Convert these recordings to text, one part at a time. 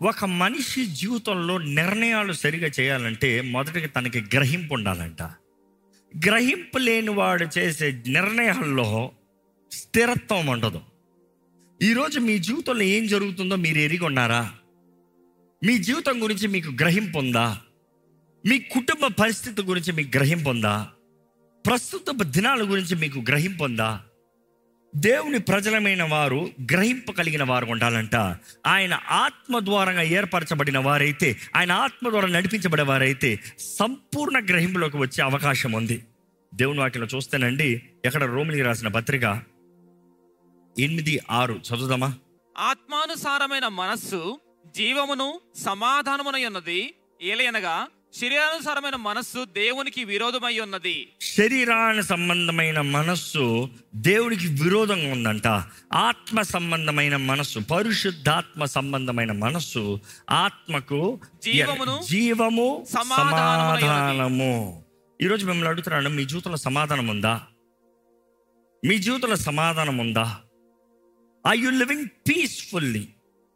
ఒక మనిషి జీవితంలో నిర్ణయాలు సరిగా చేయాలంటే మొదటిగా తనకి గ్రహింపు ఉండాలంట గ్రహింపు లేని వాడు చేసే నిర్ణయాల్లో స్థిరత్వం ఉండదు ఈరోజు మీ జీవితంలో ఏం జరుగుతుందో మీరు ఎరిగి ఉన్నారా మీ జీవితం గురించి మీకు గ్రహింపు ఉందా మీ కుటుంబ పరిస్థితి గురించి మీకు గ్రహింపు ఉందా ప్రస్తుత దినాల గురించి మీకు గ్రహింపు ఉందా దేవుని ప్రజలమైన వారు గ్రహింపు కలిగిన వారు ఉండాలంట ఆయన ఆత్మ ద్వారంగా ఏర్పరచబడిన వారైతే ఆయన ఆత్మ ద్వారా నడిపించబడే వారైతే సంపూర్ణ గ్రహింపులోకి వచ్చే అవకాశం ఉంది దేవుని వాటిలో చూస్తేనండి ఎక్కడ రోమిలికి రాసిన పత్రిక ఎనిమిది ఆరు చదువుదామా ఆత్మానుసారమైన మనస్సు జీవమును సమాధానమునై ఉన్నది ఏలయనగా శరీరానుసారమైన మనస్సు దేవునికి విరోధమై ఉన్నది శరీరాన సంబంధమైన మనస్సు దేవుడికి విరోధంగా ఉందంట ఆత్మ సంబంధమైన మనస్సు పరిశుద్ధాత్మ సంబంధమైన మనస్సు ఆత్మకు జీవమును, జీవము సమాధానమునై ఉన్నది. సమాధానము ఈరోజు మిమ్మల్ని అడుగుతున్నాను మీ జీవితంలో సమాధానం ఉందా మీ జీవితంలో సమాధానం ఉందా ఐ యు లివింగ్ పీస్ఫుల్లీ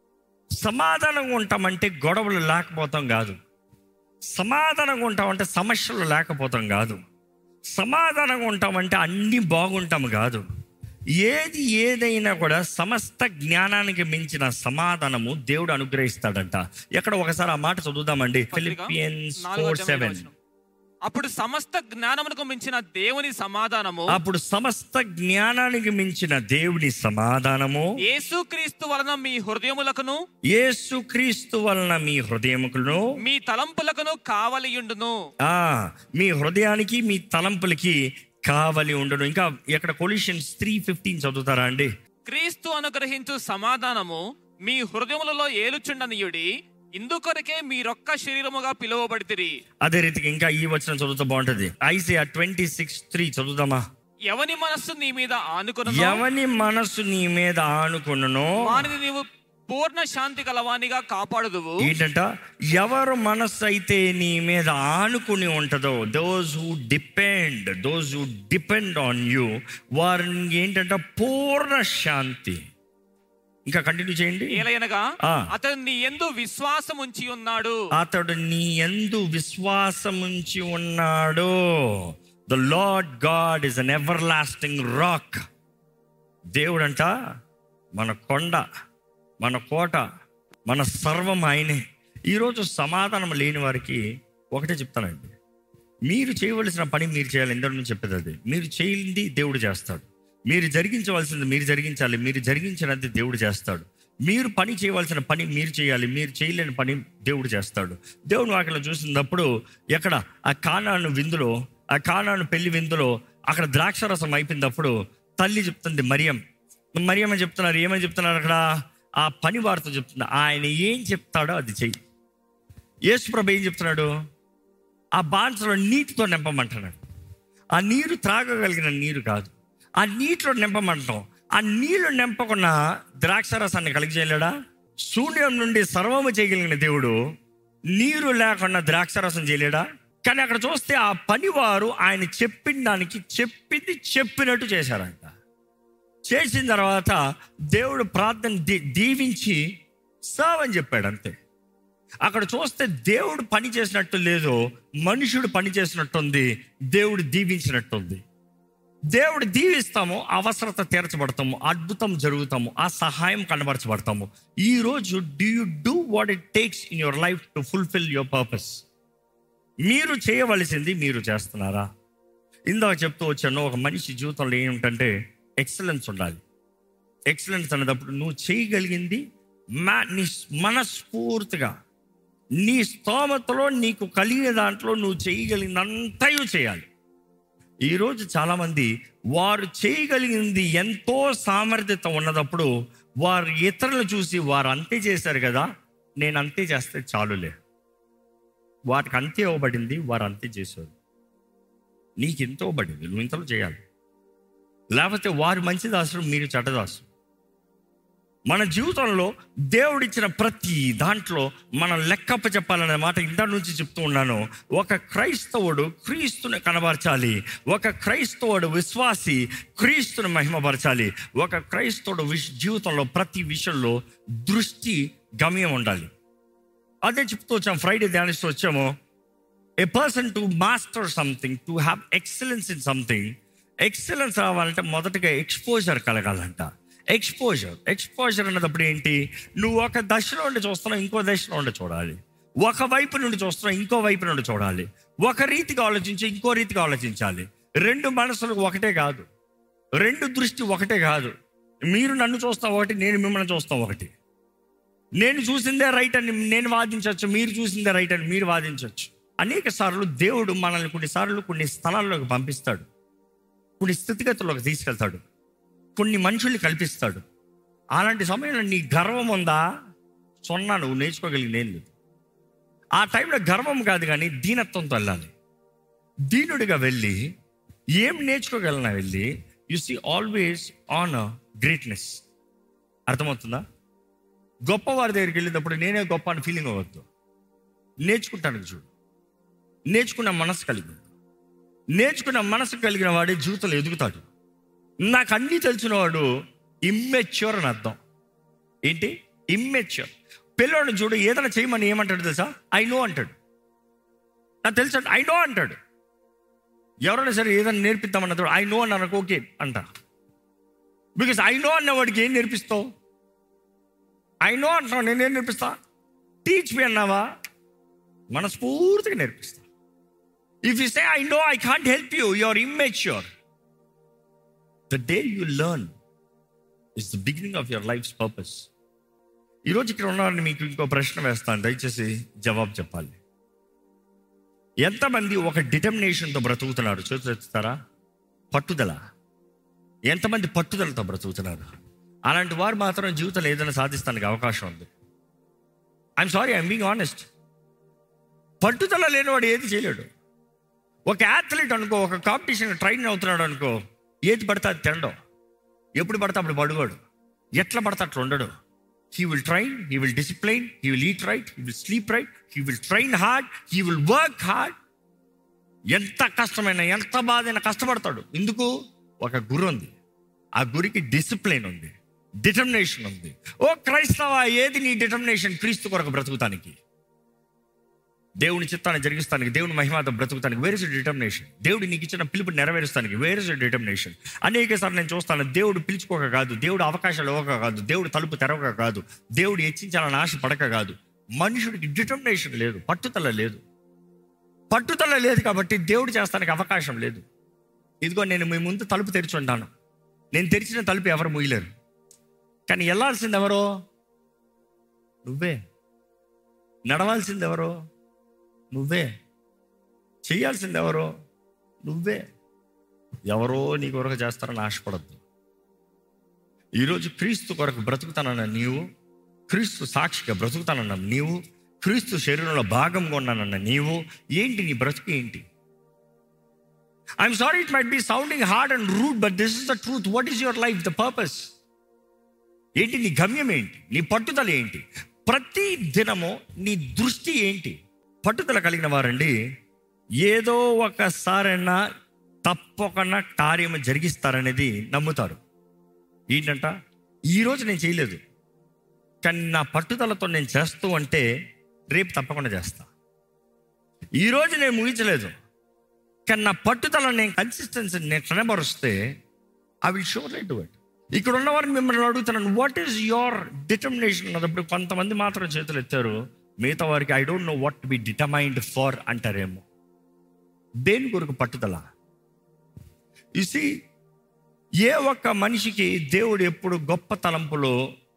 సమాధానంగా ఉంటామంటే గొడవలు లేకపోతాం కాదు సమాధానంగా ఉంటామంటే సమస్యలు లేకపోతాం కాదు సమాధానంగా ఉంటామంటే అన్నీ బాగుంటాం కాదు ఏది ఏదైనా కూడా సమస్త జ్ఞానానికి మించిన సమాధానము దేవుడు అనుగ్రహిస్తాడంట ఎక్కడ ఒకసారి ఆ మాట చదువుదామండి పత్రిక ఫిలిపియన్స్ నాలుగో ఫోర్ అధ్యాయం సెవెన్ వచనం. అప్పుడు సమస్త జ్ఞానమునకు మించిన దేవుని సమాధానము అప్పుడు సమస్త జ్ఞానానికి మించిన దేవుని సమాధానము యేసుక్రీస్తు వలన మీ హృదయములకును యేసుక్రీస్తు వలన మీ హృదయములను మీ తలంపులకును కావలియుండును ఆ మీ హృదయానికి మీ తలంపులకి కావలి ఉండను ఇంకా ఇక్కడ కొలిషన్స్ త్రీ ఫిఫ్టీన్ చదువుతారా అండి క్రీస్తు అనుగ్రహించు సమాధానము మీ హృదయములలో ఏలుచుండనియుడి ఇందుకొరకే మీరొక్క శరీరముగా పిలువబడితిరి అదే రీతికి ఇంకా ఈ వచనం చదువుతా బాగుంటది ఐసియా ట్వంటీ సిక్స్ త్రీ చదువుదామా ఎవని మనస్సు నీ మీద ఆనుకును ఎవని మనసు నీ మీద ఆనుకున్ననో వానిని నీవు పూర్ణ శాంతి గలవానిగా కాపాడుదువు ఏంటంట ఎవరు మనస్సు అయితే నీ మీద ఆనుకుని ఉంటుందో those who depend those who depend on you వారిని ఏంటంట పూర్ణ శాంతి ఇంకా కంటిన్యూ చేయండి ఏలయనగా ఆ. అతను నీ ఎందు విశ్వాసం ఉంచి ఉన్నాడు అతడు నీ ఎందు విశ్వాసముంచి ఉన్నాడు the Lord God is an everlasting rock దేవుడంట మన కొండ మన కోట మన సర్వం ఆయనే ఈరోజు సమాధానం లేని వారికి ఒకటే చెప్తానండి మీరు చేయవలసిన పని మీరు చేయాలి ఎందరి నుంచి చెప్పేది అది మీరు చేయింది దేవుడు చేస్తాడు మీరు జరిగించవలసింది మీరు జరిగించాలి మీరు జరిగించినది దేవుడు చేస్తాడు మీరు పని చేయవలసిన పని మీరు చేయాలి మీరు చేయలేని పని దేవుడు చేస్తాడు దేవుడు వాటిలో చూసినప్పుడు ఎక్కడ ఆ కానాను విందులో ఆ కానాను పెళ్లి విందులో అక్కడ ద్రాక్షరసం అయిపోయినప్పుడు తల్లి చెప్తుంది మరియం మరియమ్మ చెప్తున్నారు ఏమని చెప్తున్నారు అక్కడ ఆ పని వారితో చెప్తుంది ఆయన ఏం చెప్తాడో అది చెయ్యి యేసుప్రభు ఏం చెప్తున్నాడు ఆ బాన్సలో నీటితో నింపమంటున్నాడు ఆ నీరు త్రాగగలిగిన నీరు కాదు ఆ నీటిలో నింపమంటాం ఆ నీళ్లు నింపకుండా ద్రాక్షరసాన్ని కలిగి చేయలేడా శూన్యం నుండి సర్వము చేయగలిగిన దేవుడు నీరు లేకుండా ద్రాక్షరసం చేయలేడా కానీ అక్కడ చూస్తే ఆ పనివారు ఆయన చెప్పిన దానికి చెప్పింది చెప్పినట్టు చేశారంట చేసిన తర్వాత దేవుడు ప్రార్థన దీ- దీవించి సర్వ్ అని చెప్పాడు అంతే అక్కడ చూస్తే దేవుడు పని చేసినట్టు లేదు మనుషుడు పని చేసినట్టుంది దేవుడు దీవించినట్టుంది దేవుడు దీవిస్తాము అవసరత తీర్చబడతాము అద్భుతం జరుగుతాము ఆ సహాయం కనబరచబడతాము ఈ రోజు do you do what it takes in your life to fulfil your purpose మీరు చేయవలసింది మీరు చేస్తున్నారా ఇందాక చెప్తూ వచ్చాను ఒక మనిషి జీవితంలో ఏమిటంటే ఎక్సలెన్స్ ఉండాలి ఎక్సలెన్స్ అనేటప్పుడు నువ్వు చేయగలిగింది మా నీ మనస్ఫూర్తిగా నీ స్తోమతలో నీకు కలిగిన దాంట్లో నువ్వు చేయగలిగినంతయు చేయాలి ఈరోజు చాలామంది వారు చేయగలిగింది ఎంతో సామర్థ్యత ఉన్నదప్పుడు వారు ఇతరులు చూసి వారు అంతే చేశారు కదా నేను అంతే చేస్తే చాలులే వాటికి అంతే ఇవ్వబడింది వారు అంతే చేశారు నీకు ఎంతో పడింది నువ్వు ఇంతలో చేయాలి లేకపోతే వారు మంచి దాసులు మీరు చెడ్డదాసు మన జీవితంలో దేవుడిచ్చిన ప్రతి దాంట్లో మనం లెక్కప్ప చెప్పాలనే మాట ఇంత నుంచి చెప్తూ ఉన్నాను ఒక క్రైస్తవుడు క్రీస్తుని కనబరచాలి ఒక క్రైస్తవుడు విశ్వాసి క్రీస్తుని మహిమపరచాలి ఒక క్రైస్తవుడు విష్ జీవితంలో ప్రతి విషయంలో దృష్టి గమ్యం ఉండాలి అదే చెప్తూ వచ్చాం ఫ్రైడే ధ్యానిస్తూ వచ్చాము a person to master something to have excellence in something excellence రావాలంటే మొదటగా ఎక్స్పోజర్ కలగాలంట ఎక్స్పోజర్ ఎక్స్పోజర్ అన్నప్పుడు ఏంటి నువ్వు ఒక దశలో ఉండి చూస్తున్నావు ఇంకో దశలో ఉండి చూడాలి ఒక వైపు నుండి చూస్తున్నావు ఇంకో వైపు నుండి చూడాలి ఒక రీతిగా ఆలోచించి ఇంకో రీతిగా ఆలోచించాలి రెండు మనసులు ఒకటే కాదు రెండు దృష్టి ఒకటే కాదు మీరు నన్ను చూస్తాం ఒకటి నేను మిమ్మల్ని చూస్తాం ఒకటి నేను చూసిందే రైట్ అని నేను వాదించవచ్చు మీరు చూసిందే రైట్ అని మీరు వాదించవచ్చు అనేక సార్లు దేవుడు మనల్ని కొన్నిసార్లు కొన్ని స్థలాల్లోకి పంపిస్తాడు కొన్ని స్థితిగతుల్లోకి తీసుకెళ్తాడు కొన్ని మనుషుల్ని కల్పిస్తాడు అలాంటి సమయంలో నీ గర్వం ఉందా సొన్నా నువ్వు నేర్చుకోగలిగింది ఏం లేదు ఆ టైంలో గర్వం కాదు కానీ దీనత్వంతో వెళ్ళాలి దీనుడిగా వెళ్ళి ఏం నేర్చుకోగలనా వెళ్ళి you see always on greatness అర్థమవుతుందా గొప్పవారి దగ్గరికి వెళ్ళినప్పుడు నేనే గొప్ప అని ఫీలింగ్ అవ్వద్దు నేర్చుకుంటాను చూడు నేర్చుకున్న మనసు కలిగి ఉండు. నేర్చుకున్న మనసు కలిగిన వాడే జీవితంలో ఎదుగుతాడు నాకు అన్నీ తెలిసిన వాడు ఇమ్మెచ్యూర్ అని అర్థం ఏంటి ఇమ్మెచ్యూర్ పిల్లోడిని చూడు ఏదైనా చేయమని ఏమంటాడు తెలుసా ఐ నో అంటాడు నాకు తెలుసు ఐ నో అంటాడు ఎవరైనా సరే ఏదైనా నేర్పిద్దామన్నది ఐ నో అన్నాను ఓకే అంట బికాస్ ఐ నో అన్న వాడికి ఏం నేర్పిస్తావు ఐ నో అంటున్నావు నేనేం నేర్పిస్తా టీచ్ మీ అన్నావా మనస్ఫూర్తిగా నేర్పిస్తా if you say I know I can't help you your immature the day you learn is the beginning of your lifes purpose ఈరోజు ఇక్కడ ఉన్నారని మీకు ఇంకో ప్రశ్న వేస్తాను దయచేసి జవాబు చెప్పాలి ఎంతమంది ఒక డిటర్మినేషన్తో బ్రతుకుతున్నారు చూస్తారా పట్టుదల ఎంతమంది పట్టుదలతో బ్రతుకుతున్నారు అలాంటి వారు మాత్రం జీవితంలో ఏదైనా సాధిస్తానికి అవకాశం ఉంది I'm sorry I'm being honest పట్టుదల లేనివాడు ఏది చేయలేడు ఒక యాథ్లీట్ అనుకో ఒక కాంపిటీషన్ ట్రైన్ అవుతున్నాడు అనుకో ఏది పడితే అది తినడం ఎప్పుడు పడితే అప్పుడు పడుకోడు ఎట్లా పడితే అట్లా ఉండడు he will train he will discipline he will eat right he will sleep right he will train hard he will work hard ఎంత కష్టమైనా ఎంత బాధైనా కష్టపడతాడు ఎందుకు ఒక గురి ఉంది ఆ గురికి డిసిప్లైన్ ఉంది డిటర్మినేషన్ ఉంది ఓ క్రైస్తవ ఏది నీ డిటర్మినేషన్ క్రీస్తు కొరకు బ్రతుకుతానికి దేవుని చిత్తాన్ని జరిగిస్తానికి దేవుని మహిమాతో బ్రతుకుతానికి వేరే డిటర్మినేషన్ దేవుడు నీకు ఇచ్చిన పిలుపు నెరవేరుస్తానికి వేరే డిటర్మినేషన్ అనేక సార్లు నేను చూస్తాను దేవుడు పిలుచుకోక కాదు దేవుడు అవకాశాలు ఇవ్వక కాదు దేవుడు తలుపు తెరవక కాదు దేవుడు హెచ్చించాలని ఆశ పడక కాదు మనుషుడికి డిటర్మినేషన్ లేదు పట్టుదల లేదు పట్టుదల లేదు కాబట్టి దేవుడు చేస్తానికి అవకాశం లేదు ఇదిగో నేను మీ ముందు తలుపు తెరిచి ఉంటాను నేను తెరిచిన తలుపు ఎవరు మూయలేరు కానీ వెళ్ళాల్సింది ఎవరో నువ్వే నడవాల్సింది ఎవరో నువ్వే చేయాల్సింది ఎవరో నువ్వే ఎవరో నీ కొరకు చేస్తారని ఆశపడద్దు ఈరోజు క్రీస్తు కొరకు బ్రతుకుతానన్న నీవు క్రీస్తు సాక్షిగా బ్రతుకుతానన్న నీవు క్రీస్తు శరీరంలో భాగంగా ఉన్నానన్న నీవు ఏంటి నీ బ్రతుకు ఏంటి I'm sorry it might be sounding hard and rude but this is the truth what is your life the purpose ఏంటి నీ గమ్యం ఏంటి నీ పట్టుదల ఏంటి ప్రతి దినము నీ దృష్టి ఏంటి పట్టుదల కలిగిన వారండి ఏదో ఒకసారైనా తప్పకుండా కార్యము జరిగిస్తారనేది నమ్ముతారు ఏంటంట ఈరోజు నేను చేయలేదు కానీ నా పట్టుదలతో నేను చేస్తూ అంటే రేపు తప్పకుండా చేస్తా ఈరోజు నేను ముగించలేదు కానీ నా పట్టుదల నేను కన్సిస్టెన్సీ నేను కనబరుస్తే I will surely do it ఇక్కడ ఉన్న వారిని మిమ్మల్ని అడుగుతున్నాను వాట్ ఈస్ యువర్ డిటర్మినేషన్ అన్నప్పుడు కొంతమంది మాత్రం చేతులు ఎత్తారు మిగతా వారికి I don't know what be determined for అంటారేమో దేని కొరకు పట్టుదల ఇసి ఏ ఒక్క మనిషికి దేవుడు ఎప్పుడు గొప్ప తలంపులో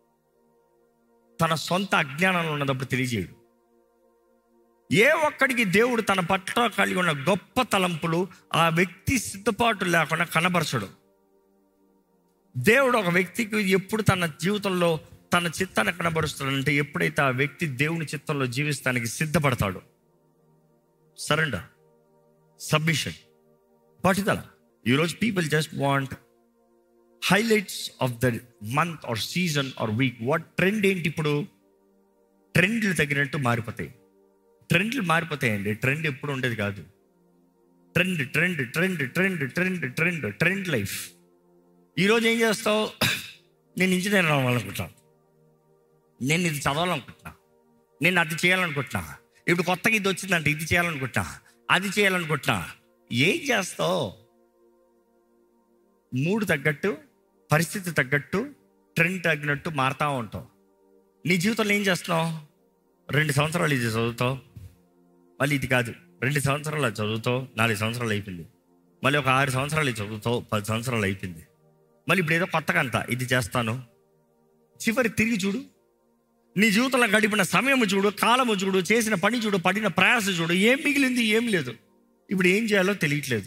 తన సొంత అజ్ఞానంలో ఉన్నప్పుడు తెలియజేయడు ఏ ఒక్కడికి దేవుడు తన పట్ల కలిగి ఉన్న గొప్ప తలంపులు ఆ వ్యక్తి సిద్ధపాటు లేకుండా కనబరచడు దేవుడు ఒక వ్యక్తికి ఎప్పుడు తన జీవితంలో తన చిత్తాన్ని కనబరుస్తాడంటే ఎప్పుడైతే ఆ వ్యక్తి దేవుని చిత్తంలో జీవిస్తానికి సిద్ధపడతాడు సరెండర్ సబ్మిషన్ పట్టుదల ఈరోజు people just want highlights of the month or season or week what trend ఏంటి ఇప్పుడు ట్రెండ్లు తగినట్టు మారిపోతాయి ట్రెండ్లు మారిపోతాయండి ట్రెండ్ ఎప్పుడు ఉండేది కాదు trend trend trend trend trend trend trend life ఈరోజు ఏం చేస్తావు నేను ఇంజనీర్ అవ్వాలనుకుంటాను నేను ఇది చదవాలనుకుంటున్నా నేను అది చేయాలనుకుంటున్నా ఇప్పుడు కొత్తగా ఇది వచ్చిందంటే ఇది చేయాలనుకుంటున్నా అది చేయాలనుకుంటున్నా ఏం చేస్తావు మూడు తగ్గట్టు పరిస్థితి తగ్గట్టు ట్రెండ్ తగ్గినట్టు మారుతా ఉంటావు నీ జీవితంలో ఏం చేస్తున్నావు రెండు సంవత్సరాలు ఇది చదువుతావు మళ్ళీ ఇది కాదు రెండు సంవత్సరాలు అది చదువుతావు నాలుగు సంవత్సరాలు అయిపోయింది మళ్ళీ ఒక ఆరు సంవత్సరాలు ఇది చదువుతావు పది సంవత్సరాలు అయిపోయింది మళ్ళీ ఇప్పుడు ఏదో కొత్తగా అంత ఇది చేస్తాను చివరి తిరిగి చూడు నీ జీవితంలో గడిపిన సమయం చూడు కాలము చూడు చేసిన పని చూడు పడిన ప్రయాస చూడు ఏం మిగిలింది ఏం లేదు ఇప్పుడు ఏం చేయాలో తెలియట్లేదు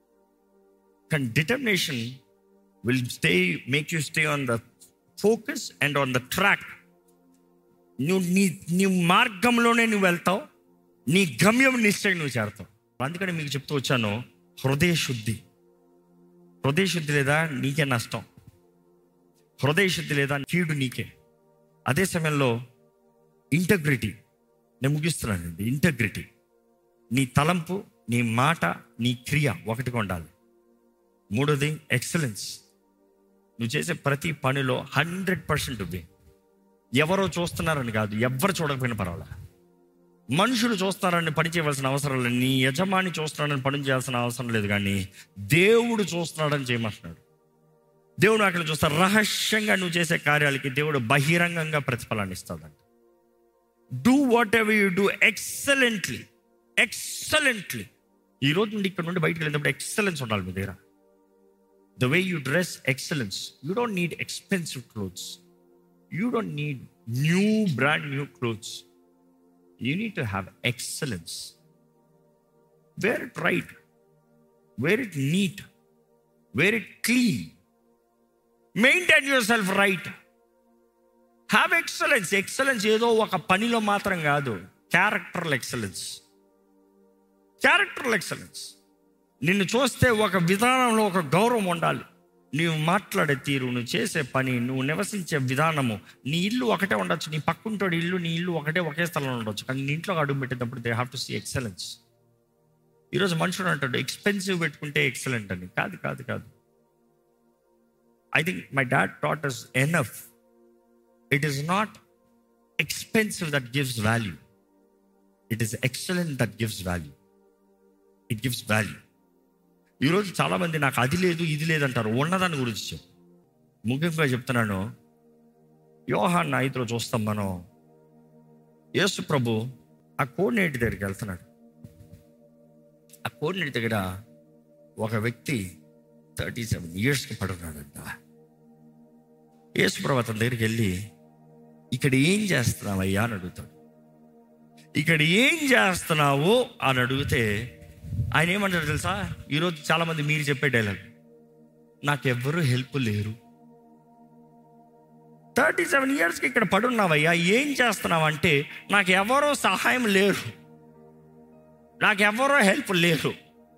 కానీ determination will stay make you stay on the focus and on the track నువ్వు నీ నీ మార్గంలోనే నువ్వు వెళ్తావు నీ గమ్యం నిశ్చయం నువ్వు చేరతావు అందుకని మీకు చెప్తూ వచ్చాను హృదయ శుద్ధి హృదయ శుద్ధి లేదా నీకే నష్టం హృదయ శుద్ధి లేదా కీడు నీకే అదే సమయంలో ఇంటగ్రిటీ నేను ముగిస్తున్నానండి ఇంటగ్రిటీ నీ తలంపు నీ మాట నీ క్రియ ఒకటిగా ఉండాలి మూడోది ఎక్సలెన్స్ నువ్వు చేసే ప్రతి పనిలో హండ్రెడ్ పర్సెంట్ ఇవ్వి ఎవరో చూస్తున్నారని కాదు ఎవరు చూడకపోయినా పర్వాలా మనుషులు చూస్తున్నారని పని చేయవలసిన అవసరం లేదు నీ యజమాని చూస్తున్నాడని పని చేయాల్సిన అవసరం లేదు కానీ దేవుడు చూస్తున్నాడని చేయమంటున్నాడు దేవుడు అక్కడ చూస్తా రహస్యంగా నువ్వు చేసే కార్యాలకి దేవుడు బహిరంగంగా ప్రతిఫలాన్ని ఇస్తాడంట do whatever you do excellently excellently ఈ రోజు నుండి ఇక్కడ నుండి బయటకు వెళ్ళినప్పుడు ఎక్సలెన్స్ ఉండాలి మీ దగ్గర the way you dress excellence you don't need expensive clothes you don't need new brand new clothes you need to have excellence wear it right wear it neat wear it clean maintain yourself right have excellence excellence ఏదో ఒక పనిలో మాత్రం కాదు క్యారెక్టరల్ excellence క్యారెక్టరల్ excellence నిన్ను చూస్తే ఒక విధానంలో ఒక గౌరవం ఉండాలి నీవు మాట్లాడే తీరు నువ్వు చేసే పని నువ్వు నివసించే విధానము నీ ఇల్లు ఒకటే ఉండొచ్చు నీ పక్కుంటోడి ఇల్లు నీ ఇల్లు ఒకటే ఒకే స్థలంలో ఉండొచ్చు కానీ నీ ఇంట్లో అడుగు పెట్టేటప్పుడు they have to see excellence ఈరోజు మనుషుడు అంటాడు ఎక్స్పెన్సివ్ పెట్టుకుంటే ఎక్సలెంట్ అని కాదు కాదు కాదు I think my dad taught is enough it is not expensive that gives value it is excellent that gives value it gives value ఈరోజు చాలామంది నాకు అది లేదు ఇది లేదు అంటారు ఉన్నదాని గురించి చెప్పు ముఖ్యంగా చెప్తున్నాను యోహాన్ ఐదులో చూస్తాం మనం యేసు ప్రభు ఆ కోడినేటి దగ్గరికి వెళ్తున్నాడు ఆ కోడినేటి దగ్గర ఒక వ్యక్తి థర్టీ సెవెన్ ఇయర్స్కి పడున్నాడంట యేసు ప్రభు అతని దగ్గరికి వెళ్ళి ఇక్కడ ఏం చేస్తున్నావయ్యా అని అడుగుతాడు ఇక్కడ ఏం చేస్తున్నావు అని అడిగితే ఆయన ఏమంటారు తెలుసా ఈరోజు చాలామంది మీరు చెప్పే డైలాగ్ నాకెవ్వరూ హెల్ప్ లేరు థర్టీ సెవెన్ ఇయర్స్కి ఇక్కడ పడున్నావయ్యా ఏం చేస్తున్నావు అంటే నాకు ఎవరో సహాయం లేరు నాకు ఎవరో హెల్ప్ లేరు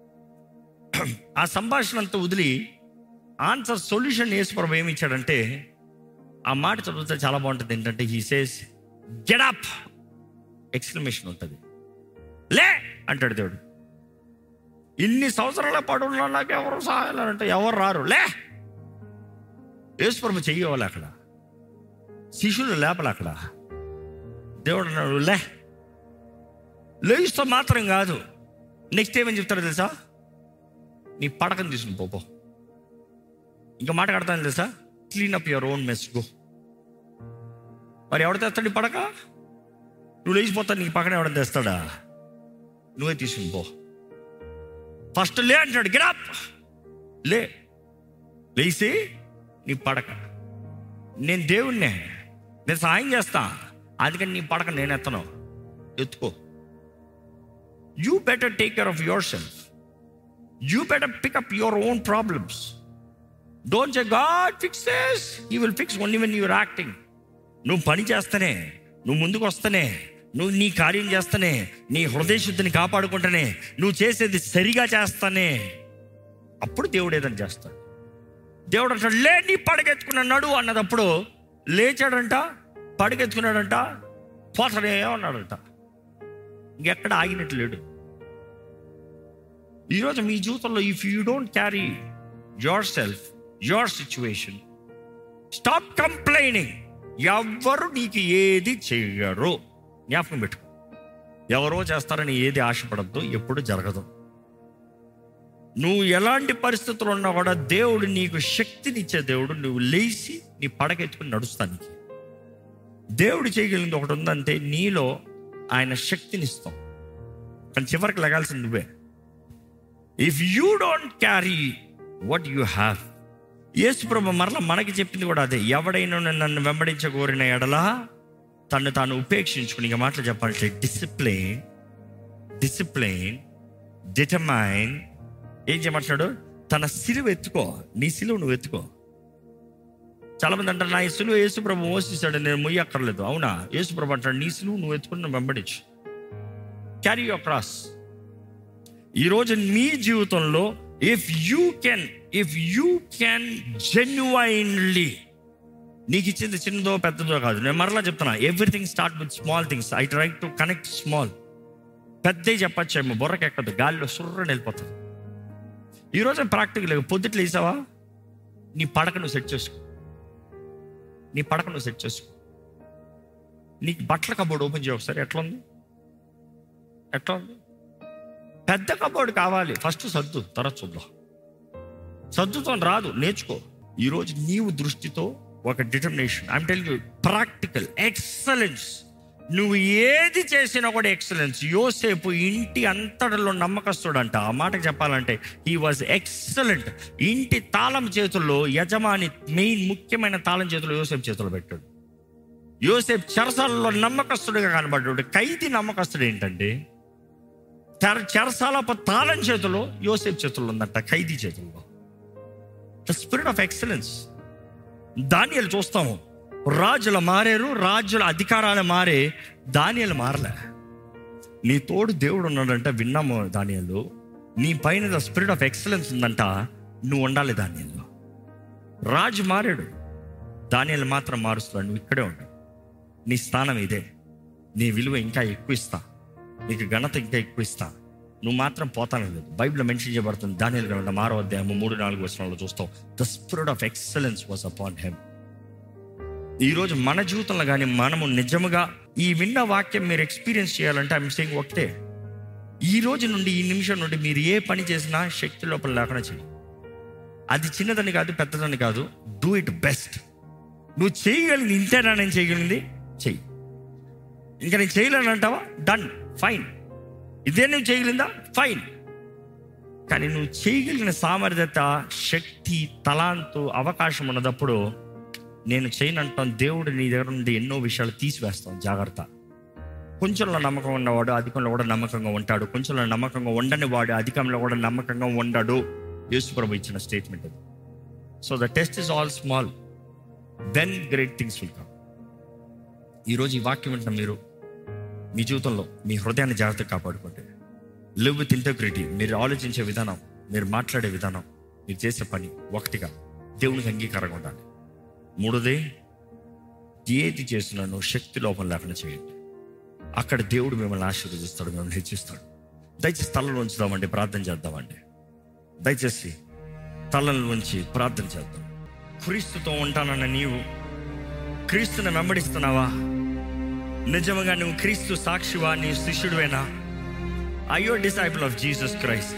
ఆ సంభాషణ అంతా వదిలి ఆన్సర్ సొల్యూషన్ యేసుప్రభు ఏమి ఇచ్చాడంటే ఆ మాట చదివితే చాలా బాగుంటుంది ఏంటంటే హీ సేస్ గెడప్ ఎక్స్క్లమేషన్ ఉంటుంది లే అంటాడు దేవుడు ఇన్ని సంవత్సరాల పడున్నా నాకు ఎవరు సహాయం అంటే ఎవరు రారు లే యేసుప్రభు చెయ్యవాలి అక్కడ శిష్యులు లేపలు అక్కడ దేవుడు అన్నాడు లే లేయిస్తో మాత్రం కాదు నెక్స్ట్ ఏమని చెప్తారో తెలుసా నీ పడకని తీసుకుని పోపో ఇంకా మాట కడతాను తెలుసా clean up your own mess go మరి ఎవడు తెస్తాడు ఈ పడక నువ్వు లేచిపోతావు నీకు పక్కన ఎవడని తెస్తాడా నువ్వే తీసుకుని పో ఫస్ట్ లే అంటాడు గిరాప్ లే లేచి నీ పడక నేను దేవుణ్ణే నేను సాయం చేస్తా అందుకని నీ పడక నేను ఎత్తను ఎత్తుకో you better take care of yourself you better pick up your own problems don't say God fix this you will fix only when you're acting నువ్వు పని చేస్తేనే నువ్వు ముందుకు వస్తేనే నువ్వు నీ కార్యం చేస్తేనే నీ హృదయ శుద్ధిని కాపాడుకుంటేనే నువ్వు చేసేది సరిగా చేస్తానే అప్పుడు దేవుడు ఏదని చేస్తాడు దేవుడు అంటాడు లే నీ పడగెత్తుకున్న నడు అన్నదప్పుడు లేచాడంట పడగెత్తుకున్నాడంట పోతనే ఉన్నాడంట ఇంకెక్కడ ఆగినట్టు లేడు ఈరోజు మీ జీవితంలో if you don't carry yourself your situation stop complaining ఎవ్వరు నీకు ఏది చేయరు జ్ఞాపకం పెట్టుకో ఎవరో చేస్తారని ఏది ఆశపడద్దు ఎప్పుడు జరగదు నువ్వు ఎలాంటి పరిస్థితులు ఉన్నా కూడా దేవుడు నీకు శక్తినిచ్చే దేవుడు నువ్వు లేచి నీ పడకెత్తుకుని నడుస్తానికి దేవుడు చేయగలిగింది ఒకటి ఉందంటే నీలో ఆయన శక్తినిస్తాం కానీ చివరికి లగాల్సింది నువ్వే if you don't carry what you have యేసుప్రభు మరలా మనకి చెప్పింది కూడా అదే ఎవడైనా నన్ను వెంబడించగోరిన ఎడలా తను తాను ఉపేక్షించుకుని ఇక మాటలు చెప్పాలంటే డిసిప్లిన్ డిసిప్లిన్ డిటమైన్ ఏం చేయమంటున్నాడు తన సిలువ ఎత్తుకో నీ సిలువ నువ్వు ఎత్తుకో చాలా మంది అంటారు నా ఈ సిలువ యేసుప్రభు మోసిస్తాడు నేను మొయ్యక్కర్లేదు అవునా యేసుప్రభు అంటాడు నీ సిలువ నువ్వు ఎత్తుకుని నువ్వు వెంబడించు క్యారీ యువర్ క్రాస్ ఈరోజు మీ జీవితంలో if you can if you can genuinely నీకు ఇచ్చింది చిన్నదో పెద్దదో కాదు నేను మరలా చెప్తున్నా everything start with small things I try to connect small పెద్దవి చెప్పచ్చేమో బుర్రకి ఎక్కదు గాలిలో సుర్రని వెళ్ళిపోతుంది ఈరోజు ప్రాక్టికల్ పొద్దుట్లు వేసావా నీ పడక నువ్వు సెట్ చేసుకో నీ పడక నువ్వు సెట్ చేసుకో నీకు బట్టల కబోర్డ్ ఓపెన్ చేయ ఒకసారి ఎట్లా ఉంది ఎట్లా ఉంది పెద్ద కబోర్డ్ కావాలి ఫస్ట్ సర్దు తర్వాత చూద్దాం సర్దుతో రాదు నేర్చుకో ఈరోజు నీవు దృష్టితో ఒక determination I'm tell you practical excellence నువ్వు ఏది చేసినా కూడా ఎక్సలెన్స్ యోసేపు ఇంటి అంతటిలో నమ్మకస్తుడంట ఆ మాటకు చెప్పాలంటే ఈ వాజ్ ఎక్సలెంట్ ఇంటి తాళం చేతుల్లో యజమాని మెయిన్ ముఖ్యమైన తాళం చేతుల్లో యోసేపు చేతుల్లో పెట్టాడు యోసేపు చెరసాలలో నమ్మకస్తుడిగా కనబడ్డాడు ఖైదీ నమ్మకస్తుడు ఏంటంటే తెర చెరసాల తాళం చేతిలో యోసేపు చేతుల్లో ఉందంట ఖైదీ చేతుల్లో ద స్పిరిట్ ఆఫ్ ఎక్సలెన్స్ దానియలు చూస్తాము రాజులు మారారు రాజుల అధికారాలు మారే దానియలు మారలే నీ తోడు దేవుడు ఉన్నాడంట విన్నాము దానియలు నీ పైన ద స్పిరిట్ ఆఫ్ ఎక్సలెన్స్ ఉందంట నువ్వు ఉండాలి దానియల్లో రాజు మారాడు దానియలు మాత్రం మారుస్తున్నాడు నువ్వు ఇక్కడే ఉండు నీ స్థానం ఇదే నీ విలువ ఇంకా ఎక్కువ ఇస్తా నీకు ఘనత ఇంకా ఎక్కువ ఇస్తా నువ్వు మాత్రం పోతానే లేదు బైబిల్లో మెన్షన్ చేయబడుతుంది దానియలు గ్రంథ మారో అధ్యాయము మూడు నాలుగు వచనాల్లో చూస్తాం the spirit of excellence was upon him ఈరోజు మన జీవితంలో కానీ మనము నిజముగా ఈ విన్న వాక్యం మీరు ఎక్స్పీరియన్స్ చేయాలంటే ఐఎమ్ సేయింగ్ ఒకటే ఈ రోజు నుండి ఈ నిమిషం నుండి మీరు ఏ పని చేసినా శక్తి లోపల లేకుండా చేయి అది చిన్నదని కాదు పెద్దదని కాదు డూ ఇట్ బెస్ట్ నువ్వు చేయగలిగింది ఇంతేనా నేను చేయగలిగింది చెయ్యి ఇంకా నేను చేయలేను అంటావా డన్ ఫైన్ ఇదే నువ్వు చేయగలిందా ఫైన్ కానీ నువ్వు చేయగలిగిన సామర్థ్యత శక్తి తలాంతు అవకాశం ఉన్నదప్పుడు నేను చేయనంటాం దేవుడు నీ దగ్గర నుండి ఎన్నో విషయాలు తీసివేస్తాం జాగ్రత్త కొంచెంలో నమ్మకం ఉన్నవాడు అధికంలో కూడా నమ్మకంగా ఉంటాడు కొంచెంలో నమ్మకంగా ఉండని వాడు అధికంలో కూడా నమ్మకంగా ఉండడు యేసుప్రభు ఇచ్చిన స్టేట్మెంట్ అది so the test is all small then great things will come ఈరోజు ఈ వాక్యం వింటున్న మీరు మీ జీవితంలో మీ హృదయాన్ని జాగ్రత్తగా కాపాడుకోండి లివ్ విత్ ఇంటగ్రిటీ మీరు ఆలోచించే విధానం మీరు మాట్లాడే విధానం మీరు చేసే పని ఒకటిగా దేవునికి అంగీకారంగా ఉండాలి మూడోది ఏది చేసినా నువ్వు శక్తి లోపం లేకుండా చేయండి అక్కడ దేవుడు మిమ్మల్ని ఆశీర్వదిస్తాడు మిమ్మల్ని హెచ్చిస్తాడు దయచేసి తలలో ఉంచుదామండి ప్రార్థన చేద్దామండి దయచేసి తలలో ఉంచి ప్రార్థన చేద్దాం క్రీస్తుతో ఉంటానన్న నీవు క్రీస్తుని వెంబడిస్తున్నావా నిజంగా నువ్వు క్రీస్తు సాక్షివా నీ శిష్యుడివేనా అయ్యో డిసైపుల్ ఆఫ్ జీసస్ క్రైస్ట్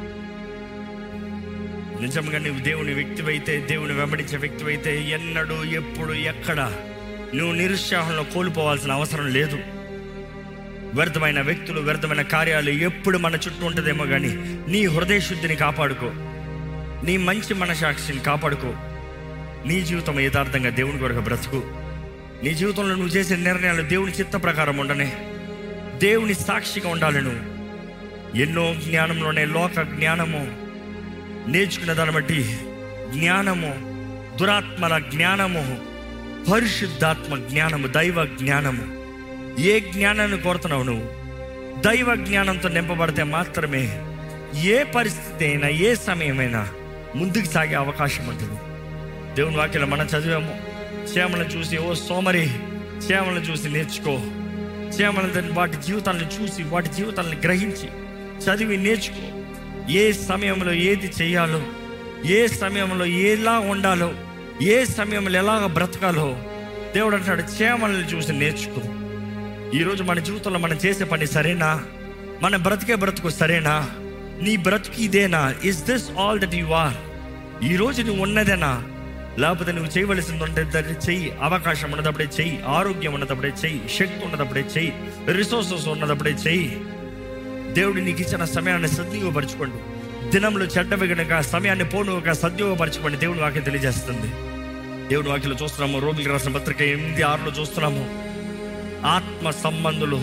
నిజంగా నువ్వు దేవుని వ్యక్తివైతే దేవుని వెంబడించే వ్యక్తివైతే ఎన్నడూ ఎప్పుడు ఎక్కడ నువ్వు నిరుత్సాహంలో కోల్పోవాల్సిన అవసరం లేదు వ్యర్థమైన వ్యక్తులు వ్యర్థమైన కార్యాలు ఎప్పుడు మన చుట్టూ ఉంటుందేమో కానీ నీ హృదయ శుద్ధిని కాపాడుకో నీ మంచి మనసాక్షిని కాపాడుకో నీ జీవితం యథార్థంగా దేవుని కొరకు బ్రతుకు నీ జీవితంలో నువ్వు చేసే నిర్ణయాలు దేవుని చిత్త ప్రకారం ఉండనే దేవుని సాక్షిగా ఉండాలి నువ్వు ఎన్నో జ్ఞానంలోనే లోక జ్ఞానము నేర్చుకున్న దాన్ని బట్టి జ్ఞానము దురాత్మల జ్ఞానము పరిశుద్ధాత్మ జ్ఞానము దైవ జ్ఞానము ఏ జ్ఞానాన్ని కోరుతున్నావు నువ్వు దైవ జ్ఞానంతో నింపబడితే మాత్రమే ఏ పరిస్థితి అయినా ఏ సమయమైనా ముందుకు సాగే అవకాశం ఉంటుంది దేవుని వాక్యం మనం చదివాము శ్యామలను చూసి ఓ సోమరి శ్యామలను చూసి నేర్చుకో శ్యామలను వాటి జీవితాలను చూసి వాటి జీవితాలను గ్రహించి చదివి నేర్చుకో ఏ సమయంలో ఏది చేయాలో ఏ సమయంలో ఎలా ఉండాలో ఏ సమయంలో ఎలాగ బ్రతకాలో దేవుడు అంటాడు చేమల్ని చూసి నేర్చుకో ఈరోజు మన జీవితంలో మనం చేసే పని సరేనా మన బ్రతికే బ్రతుకు సరేనా నీ బ్రతుకు ఇదేనా is this all that you are ఈరోజు నువ్వు ఉన్నదేనా లేకపోతే నువ్వు చేయవలసింది ఉంటే చెయ్యి అవకాశం ఉన్నదప్పుడే చెయ్యి ఆరోగ్యం ఉన్నదప్పుడే చెయ్యి శక్తి ఉన్నదప్పుడే చెయ్యి రిసోర్సెస్ ఉన్నదప్పుడే చెయ్యి దేవుడు నీకు ఇచ్చిన సమయాన్ని సద్వినియోగపరచుకోండి దినంలో చెడ్డవి గనుక సమయాన్ని పోనుగా సద్వినియోగపరచుకోండి దేవుడు వాక్యం తెలియజేస్తుంది దేవుడు వాక్యలో చూస్తున్నాము రోమికి రాసిన పత్రిక ఎనిమిది ఆరులో చూస్తున్నాము ఆత్మ సంబంధులు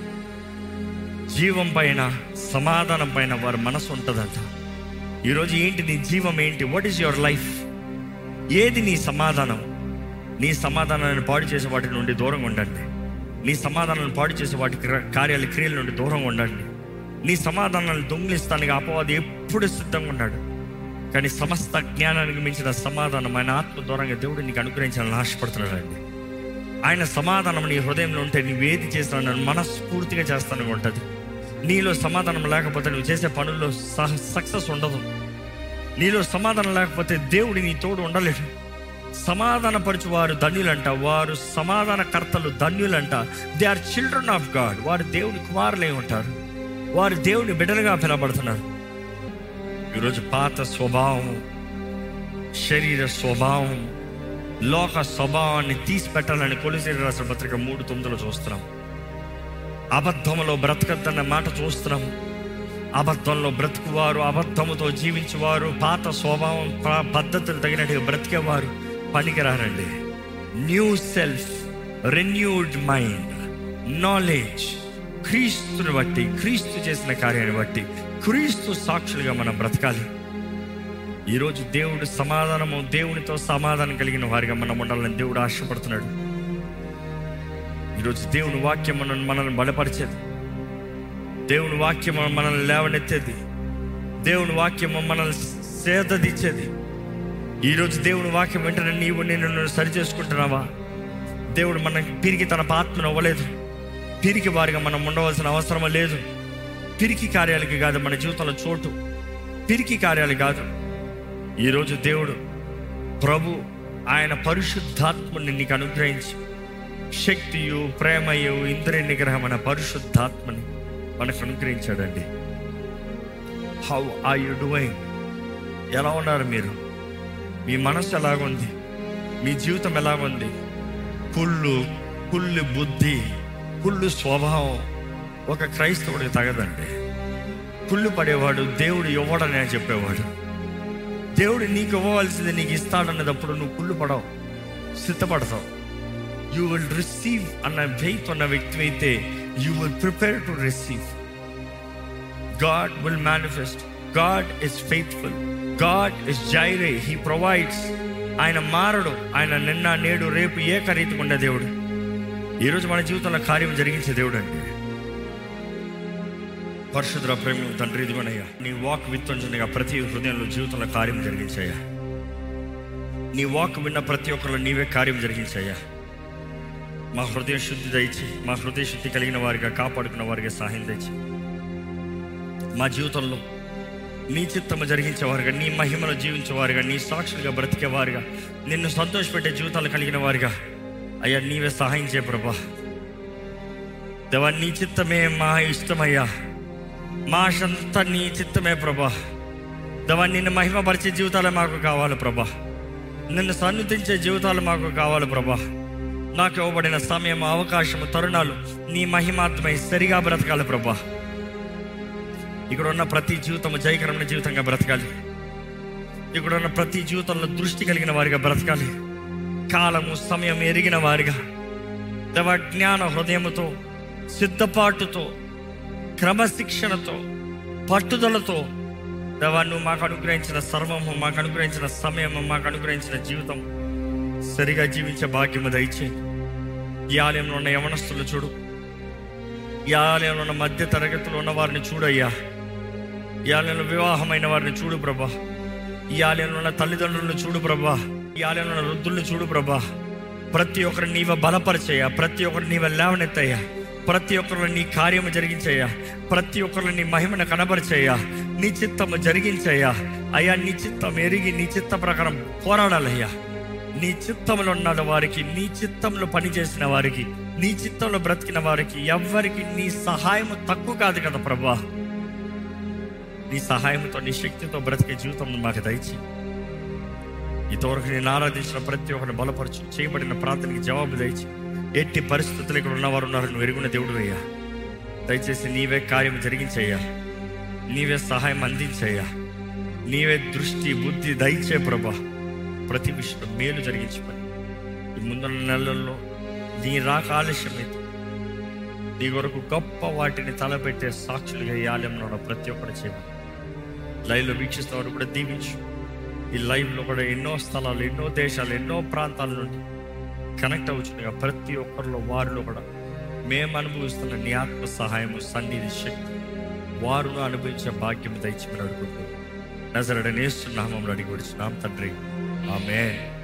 జీవం పైన సమాధానం పైన వారి మనసు ఉంటుందంట ఈరోజు ఏంటి నీ జీవం ఏంటి వాట్ ఈస్ యువర్ లైఫ్ ఏది నీ సమాధానం నీ సమాధానాన్ని పాడు చేసే వాటి నుండి దూరంగా ఉండండి నీ సమాధానాన్ని పాడు చేసే వాటి క్ర- కార్యాల క్రియల నుండి దూరంగా ఉండండి నీ సమాధానాన్ని దొంగిలిస్తానికి అపవాది ఎప్పుడు సిద్ధంగా ఉన్నాడు కానీ సమస్త జ్ఞానానికి మించిన సమాధానం ఆయన ఆత్మ దూరంగా దేవుడు నీకు అనుగ్రహించాలని ఆశపడుతున్నాడండి ఆయన సమాధానం నీ హృదయంలో ఉంటే నువ్వు ఏది చేసినా నన్ను మనస్ఫూర్తిగా చేస్తాను ఉంటుంది నీలో సమాధానం లేకపోతే నువ్వు చేసే పనుల్లో సక్సెస్ ఉండదు నీలో సమాధానం లేకపోతే దేవుడి నీ తోడు ఉండలేడు సమాధాన పరచు వారు ధన్యులంట వారు సమాధానకర్తలు ధన్యులంట they are children of God వారు దేవుని కుమారులై ఉంటారు వారు దేవుని బిడ్డలుగా పిలబడుతున్నారు ఈరోజు పాత స్వభావం శరీర స్వభావం లోక స్వభావాన్ని తీసి పెట్టాలని కొలిసి రాసిన పత్రిక మూడు తొమ్మిదిలో చూస్తున్నాం అబద్ధంలో బ్రతకద్దన్న మాట చూస్తున్నాం అబద్ధంలో బ్రతుకువారు అబద్ధముతో జీవించేవారు పాత స్వభావం ప- పద్ధతులు తగినట్టుగా బ్రతికేవారు పనికిరారండి new self renewed mind knowledge క్రీస్తుని బట్టి క్రీస్తు చేసిన కార్యాన్ని బట్టి క్రీస్తు సాక్షులుగా మనం బ్రతకాలి ఈరోజు దేవుడు సమాధానము దేవునితో సమాధానం కలిగిన వారిగా మనం ఉండాలని దేవుడు ఆశపడుతున్నాడు ఈరోజు దేవుని వాక్యం మనల్ని మనల్ని బలపరిచేది దేవుని వాక్యం మనల్ని లేవనెత్తేది దేవుని వాక్యం మనల్ని సేదదిచ్చేది ఈరోజు దేవుని వాక్యం వెంటనే నీవు నేను సరి చేసుకుంటున్నావా దేవుడు మనకి పిరికి తన ఆత్మను అవ్వలేదు పిరికి వారిగా మనం ఉండవలసిన అవసరం లేదు పిరికి కార్యాలకి కాదు మన జీవితంలో చోటు పిరికి కార్యాలు కాదు ఈరోజు దేవుడు ప్రభు ఆయన పరిశుద్ధాత్మని నీకు అనుగ్రహించి శక్తియు ప్రేమయు ఇంద్రియ నిగ్రహం అనే పరిశుద్ధాత్మని మనకు అనుగ్రహించాడండి హౌ ఆర్ యు డూయింగ్ ఎలా ఉన్నారు మీరు మీ మనసు ఎలాగుంది మీ జీవితం ఎలాగుంది కుళ్ళు కుళ్ళు బుద్ధి కుళ్ళు స్వభావం ఒక క్రైస్తవుడికి తగదండి కుళ్ళు పడేవాడు దేవుడు ఇవ్వడని అని చెప్పేవాడు దేవుడు నీకు ఇవ్వవలసింది నీకు ఇస్తాడన్నదప్పుడు నువ్వు కుళ్ళు పడవు సిద్ధపడతావు యూ విల్ రిసీవ్ అన్న ఫెయిత్ ఉన్న వ్యక్తి అయితే you will prepare to receive God will manifest God is faithful God is Jireh he provides ఆయన మారడు ఆయన నిన్న నేడు రేపు ఏకరీతిగా ఉండే దేవుడు ఈరోజు మన జీవితంలో కార్యం జరిగించే దేవుడు అండి పరిశుద్ర ప్రేమ తండ్రి ఇదిగోనయ్యా నీ వాక్ విత్తుంచగా ప్రతి హృదయంలో జీవితంలో కార్యం జరిగించాయా నీ వాక్ విన్న ప్రతి ఒక్కరిలో నీవే కార్యం జరిగించాయా మా హృదయ శుద్ధి దయచి మా హృదయ శుద్ధి కలిగిన వారిగా కాపాడుకున్న వారిగా సహాయం దయచి మా జీవితంలో నీ చిత్తము జరిగించేవారుగా నీ మహిమలో జీవించేవారుగా నీ సాక్షులుగా బ్రతికేవారుగా నిన్ను సంతోషపెట్టే జీవితాలు కలిగిన వారుగా అయ్యా నీవే సహాయం చేయ ప్రభా దేవా నీ చిత్తమే మా ఇష్టమయ్యా మా ఆశంతా నీ చిత్తమే ప్రభా దేవా నిన్ను మహిమపరిచే జీవితాలే మాకు కావాలి ప్రభా నిన్ను సన్నిధించే జీవితాలు మాకు కావాలి ప్రభా నాకు ఇవ్వబడిన సమయం అవకాశం తరుణాలు నీ మహిమాత్మై సరిగా బ్రతకాలి ప్రభా ఇక్కడ ఉన్న ప్రతి జీవితము జయకరమైన జీవితంగా బ్రతకాలి ఇక్కడ ఉన్న ప్రతి జీవితంలో దృష్టి కలిగిన వారిగా బ్రతకాలి కాలము సమయం ఎరిగిన వారిగా దేవ జ్ఞాన హృదయముతో సిద్ధపాటుతో క్రమశిక్షణతో పట్టుదలతో దేవా నువ్వు మాకు అనుగ్రహించిన సర్వము మాకు అనుగ్రహించిన సమయము మాకు అనుగ్రహించిన జీవితం సరిగా జీవించే భాగ్యము దయచే ఈ ఆలయంలో ఉన్న యవనస్తులు చూడు ఈ ఆలయంలో ఉన్న మధ్య తరగతిలో ఉన్న వారిని చూడయ్యా ఈ ఆలయంలో వివాహమైన వారిని చూడు ప్రభా ఈ ఆలయంలో ఉన్న తల్లిదండ్రులను చూడు ప్రభా ఈ ఆలయంలో ఉన్న వృద్ధుల్ని చూడు ప్రభా ప్రతి ఒక్కరిని నీవ బలపరిచయ్యా ప్రతి ఒక్కరిని నీవ లేవనెత్తయ్యా ప్రతి ఒక్కరిని నీ కార్యము జరిగించయ్యా ప్రతి ఒక్కరిని నీ మహిమను కనబరిచయ్యా నీ చిత్తము జరిగించయ్యా అయ్యా నీ చిత్తం ఎరిగి నీ చిత్త ప్రకారం పోరాడాలయ్యా నీ చిత్తంలో ఉన్న వారికి నీ చిత్తంలో పనిచేసిన వారికి నీ చిత్తంలో బ్రతికిన వారికి ఎవ్వరికి నీ సహాయం తక్కువ కాదు కదా ప్రభా నీ సహాయంతో నీ శక్తితో బ్రతికే జీవితం మాకు దయచి ఇంతవరకు నేను ఆరాధించిన ప్రతి ఒక్కరిని బలపరచు చేయబడిన ప్రార్థనకి జవాబు దయచి ఎట్టి పరిస్థితులు ఇక్కడ ఉన్నవారు ఉన్నారు నువ్వు ఎరుగున దేవుడు అయ్యా దయచేసి నీవే కార్యం జరిగించయ్యా నీవే సహాయం అందించయ్యా నీవే దృష్టి బుద్ధి దయచే ప్రభా ప్రతి విషయంలో మేలు జరిగించమని ఈ ముందున్న నెలల్లో నీ రాక ఆలస్యమైతే నీ కొరకు గొప్ప వాటిని తలపెట్టే సాక్షులుగా ఈ ఆలయంలో ప్రతి ఒక్కరు చేయమని లైవ్లో వీక్షిస్తున్నవారు కూడా దీవించు ఈ లైవ్లో కూడా ఎన్నో స్థలాలు ఎన్నో దేశాలు ఎన్నో ప్రాంతాల నుండి కనెక్ట్ అవుతుండగా ప్రతి ఒక్కరిలో వారిలో కూడా మేము అనుభవిస్తున్న నీ ఆత్మ సహాయము సన్నిధి శక్తి వారును అనుభవించే భాగ్యం దయచేమని అడుగుతున్నాం నజరడనేస్తున్నామని అడిగి వచ్చినాం తండ్రి ఆమె